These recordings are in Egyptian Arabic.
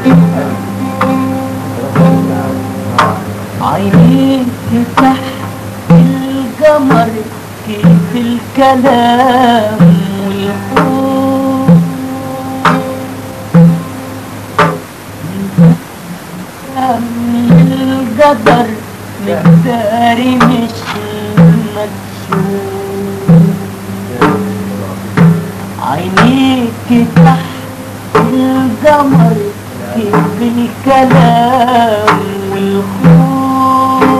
عينيك تحت القمر كيف الكلام والخوف من القدر مقداري مش مكشوف عينيك تحت القمر كيف الكلام والخوف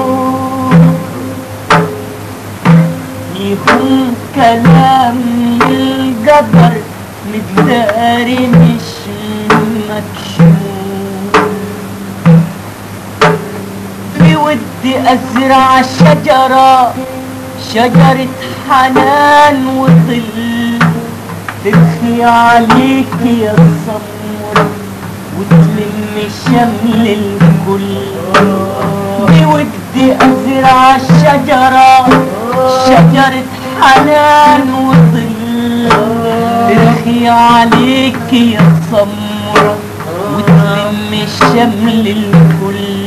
يكون كلام القدر مقداري مش مكشوف بودي أزرع شجرة شجرة حنان وظل ترخي عليك يا السمرة وتلم شمل الكل بودي أزرع شجرة شجرة حنان وظل ترخي عليك يا السمرة وتلم شمل الكل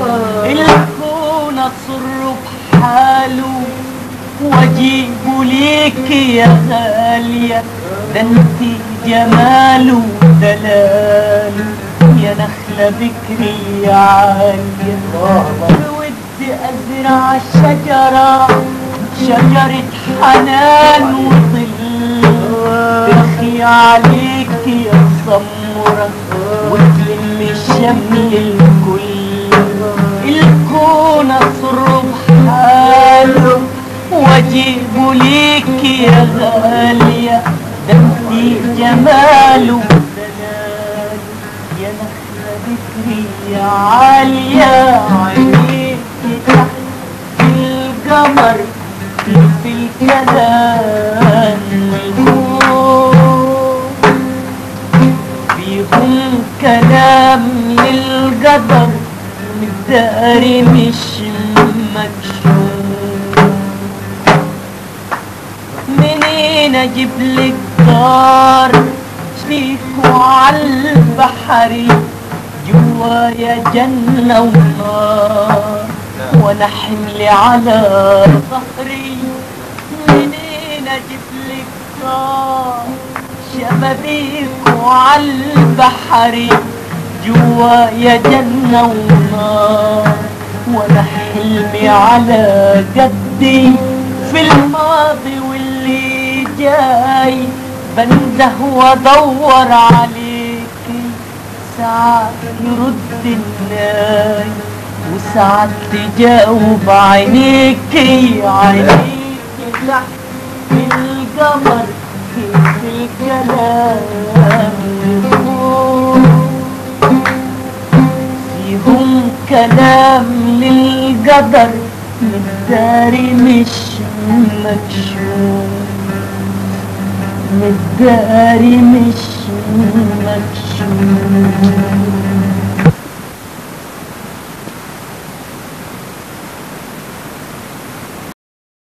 الكون أصر بحاله واجيب ليك يا غالية ده انت جماله ودلاله يا نخلة بكري عالية ودي أزرع شجرة شجرة حنان وظل ترخي عليك يا السمرة وتلم شمل الكل الكون أصر بحاله واجيب ليك يا غالية ده انتي جماله ودلاله يا نخلة بكري يا عالية عينيك تحت القمر في الكلام والخوف فيهم كلام للقدر مقداري مش مكشوف منين اجيب لك دار شريك وعالبحري جوايا جنة ونار وانا حملي على ظهري منين اجيب لك دار شبابيك وعالبحري جوايا جنة ونار وانا حلمي على قدي في الماضي واللي جاي بنده وادور عليكي ساعات يرد الناي وساعات تجاوب عينيكي عينيكي تحت القمر كيف الكلام يفوت فيهم كلام للقدر مقداري مش مكشوف مقداري مش مكشوف